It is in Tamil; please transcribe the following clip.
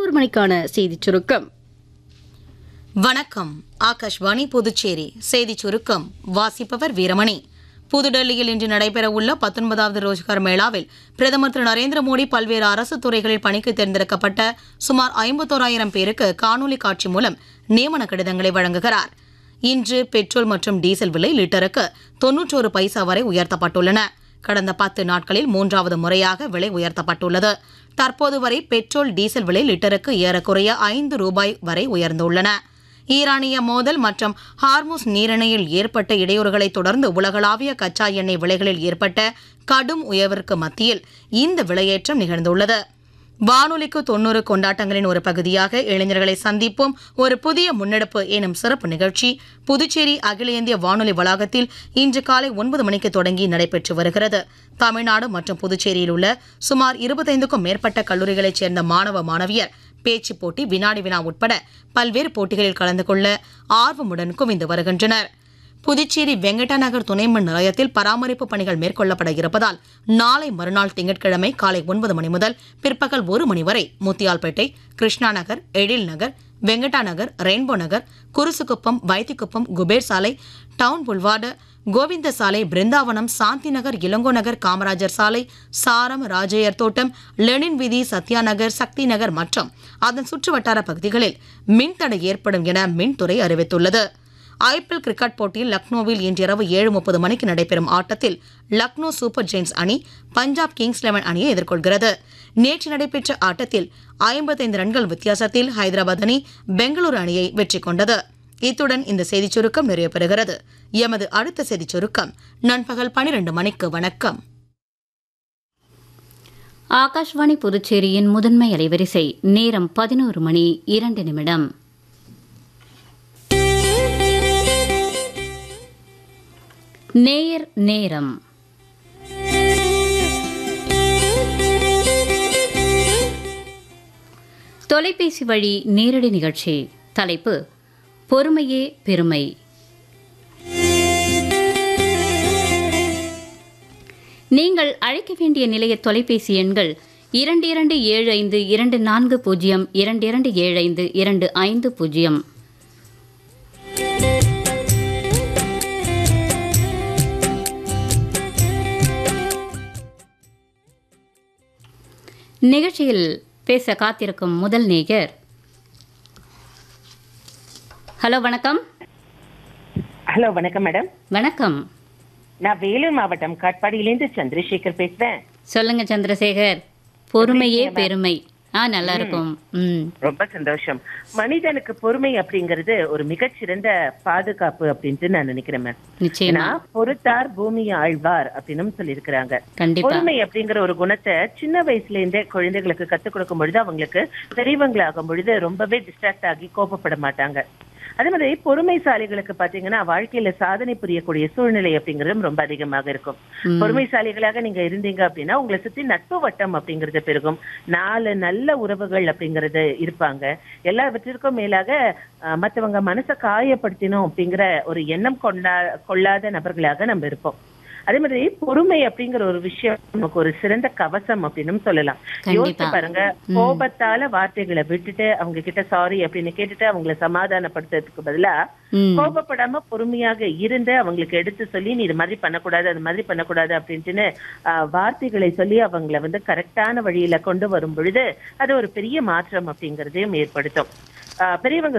பதினோரு மணிக்கான செய்திச் சுருக்கம் வணக்கம் ஆகாஷ்வாணி புதுச்சேரி செய்திச் சுருக்கம் வாசிப்பவர் வீரமணி புதுடெல்லியில் இன்று நடைபெறவுள்ள பத்தொன்பதாவது ரோஜ்கார் மேளாவில் பிரதமர் திரு நரேந்திர மோடி பல்வேறு அரசு துறைகளில் பணிக்கு தேர்ந்தெடுக்கப்பட்ட சுமார் ஐம்பத்தோராயிரம் பேருக்கு காணொலி காட்சி மூலம் நியமன கடிதங்களை வழங்குகிறார் இன்று பெட்ரோல் மற்றும் டீசல் விலை லிட்டருக்கு தொன்னூற்றோரு பைசா வரை உயர்த்தப்பட்டுள்ளன கடந்த பத்து நாட்களில் மூன்றாவது முறையாக விலை உயர்த்தப்பட்டுள்ளது தற்போது வரை பெட்ரோல் டீசல் விலை லிட்டருக்கு ஏறக்குறைய ஐந்து ரூபாய் வரை உயர்ந்துள்ளன ஈரானிய மோதல் மற்றும் ஹார்முஸ் நீரிணையில் ஏற்பட்ட இடையூறுகளை தொடர்ந்து உலகளாவிய கச்சா எண்ணெய் விலைகளில் ஏற்பட்ட கடும் உயர்விற்கு மத்தியில் இந்த விலையேற்றம் நிகழ்ந்துள்ளது வானொலிக்கு தொண்ணூறு கொண்டாட்டங்களின் ஒரு பகுதியாக இளைஞர்களை சந்திப்போம் ஒரு புதிய முன்னெடுப்பு எனும் சிறப்பு நிகழ்ச்சி புதுச்சேரி அகில இந்திய வானொலி வளாகத்தில் இன்று காலை ஒன்பது மணிக்கு தொடங்கி நடைபெற்று வருகிறது தமிழ்நாடு மற்றும் புதுச்சேரியில் உள்ள சுமார் இருபத்தைந்துக்கும் மேற்பட்ட கல்லூரிகளைச் சேர்ந்த மாணவ மாணவியர் பேச்சு போட்டி வினாடி வினா உட்பட பல்வேறு போட்டிகளில் கலந்து கொள்ள ஆர்வமுடன் குவிந்து வருகின்றனர் புதுச்சேரி வெங்கடா நகர் துணைமின் நிலையத்தில் பராமரிப்பு பணிகள் மேற்கொள்ளப்பட இருப்பதால் நாளை மறுநாள் திங்கட்கிழமை காலை ஒன்பது மணி முதல் பிற்பகல் ஒரு மணி வரை முத்தியால்பேட்டை கிருஷ்ணா நகர் எழில் நகர் வெங்கடா நகர் ரெயின்போ நகர் குருசுக்குப்பம் வைத்திக்குப்பம் குபேர் சாலை டவுன் புல்வார்டு கோவிந்த சாலை பிருந்தாவனம் சாந்தி நகர் இளங்கோ நகர் காமராஜர் சாலை சாரம் ராஜையர் தோட்டம் லெனின் வீதி சத்யா நகர் சக்தி நகர் மற்றும் அதன் சுற்றுவட்டார பகுதிகளில் மின்தடை ஏற்படும் என மின்துறை அறிவித்துள்ளது ஐபிஎல் கிரிக்கெட் போட்டியில் லக்னோவில் இன்றிரவு ஏழு முப்பது மணிக்கு நடைபெறும் ஆட்டத்தில் லக்னோ சூப்பர் ஜெயின்ஸ் அணி பஞ்சாப் கிங்ஸ் லெவன் அணியை எதிர்கொள்கிறது நேற்று நடைபெற்ற ஆட்டத்தில் ஐம்பத்தைந்து ரன்கள் வித்தியாசத்தில் ஹைதராபாத் அணி பெங்களூரு அணியை வெற்றி கொண்டது இத்துடன் இந்த செய்திச் சுருக்கம் நிறைவு பெறுகிறது எமது அடுத்த செய்திச் சுருக்கம் நண்பகல் பனிரெண்டு மணிக்கு வணக்கம் ஆகாஷ்வாணி புதுச்சேரியின் முதன்மை அலைவரிசை நேரம் பதினோரு மணி இரண்டு நிமிடம் நேயர் நேரம் தொலைபேசி வழி நேரடி நிகழ்ச்சி தலைப்பு பொறுமையே பெருமை நீங்கள் அழைக்க வேண்டிய நிலைய தொலைபேசி எண்கள் இரண்டு இரண்டு ஏழு ஐந்து இரண்டு நான்கு பூஜ்ஜியம் இரண்டு இரண்டு ஏழு ஐந்து இரண்டு ஐந்து பூஜ்ஜியம் நிகழ்ச்சியில் பேச காத்திருக்கும் முதல் நேயர் ஹலோ வணக்கம் ஹலோ வணக்கம் மேடம் வணக்கம் நான் வேலூர் மாவட்டம் காட்பாடியிலேருந்து சந்திரசேகர் பேசுறேன் சொல்லுங்க சந்திரசேகர் பொறுமையே பெருமை ஆ நல்லா இருக்கும் ம் ரொம்ப சந்தோஷம் மனிதனுக்கு பொறுமை அப்படிங்கிறது ஒரு மிகச்சிறந்த பாதுகாப்பு அப்படின்ட்டு நான் நினைக்கிறேன் மேம் நிச்சயமா ஏன்னா பொறுத்தார் பூமியை ஆழ்வார் அப்படின்னு சொல்லியிருக்கிறாங்க கண்டிப்பா பொறுமை அப்படிங்கிற ஒரு குணத்தை சின்ன வயசுல இருந்தே குழந்தைகளுக்கு கத்துக் கொடுக்கும் பொழுது அவங்களுக்கு பெரியவங்களாகும் பொழுது ரொம்பவே டிஸ்ட்ராக்ட் ஆகி கோபப்பட மாட்டாங்க அதே மாதிரி பொறுமைசாலிகளுக்கு பாத்தீங்கன்னா வாழ்க்கையில சாதனை புரியக்கூடிய சூழ்நிலை அப்படிங்கிறதும் ரொம்ப அதிகமாக இருக்கும் ம். பொறுமைசாலிகளாக நீங்க இருந்தீங்க அப்படின்னா உங்களை சுத்தி நட்பு வட்டம் அப்படிங்கிறது பெருகும் நாலு நல்ல உறவுகள் அப்படிங்கறது இருப்பாங்க எல்லாவற்றிற்கும் மேலாக அஹ், மத்தவங்க மனசை காயப்படுத்தினோம் அப்படிங்கிற ஒரு எண்ணம் கொண்டா கொள்ளாத நபர்களாக நம்ம இருப்போம் அதே மாதிரி பொறுமை அப்படிங்கிற ஒரு விஷயம் நமக்கு ஒரு சிறந்த கவசம் அப்படின்னு சொல்லலாம் கண்டிப்பா. யோசிச்சு பாருங்க கோபத்தால வார்த்தைகளை விட்டுட்டு அவங்க கிட்ட சாரி அப்படின்னு கேட்டுட்டு அவங்கள சமாதானப்படுத்துறதுக்கு பதிலா ம் கோபப்படாம பொறுமையாக இருந்து அவங்களுக்கு எடுத்து சொல்லி நீ இது மாதிரி பண்ணக்கூடாது அது மாதிரி பண்ணக்கூடாது அப்படின்ட்டுன்னு ஆஹ், வார்த்தைகளை சொல்லி அவங்கள வந்து கரெக்டான வழியில கொண்டு வரும் பொழுது அது ஒரு பெரிய மாற்றம் அப்படிங்கறதையும் ஏற்படுத்தும் ஆஹ், பெரியவங்க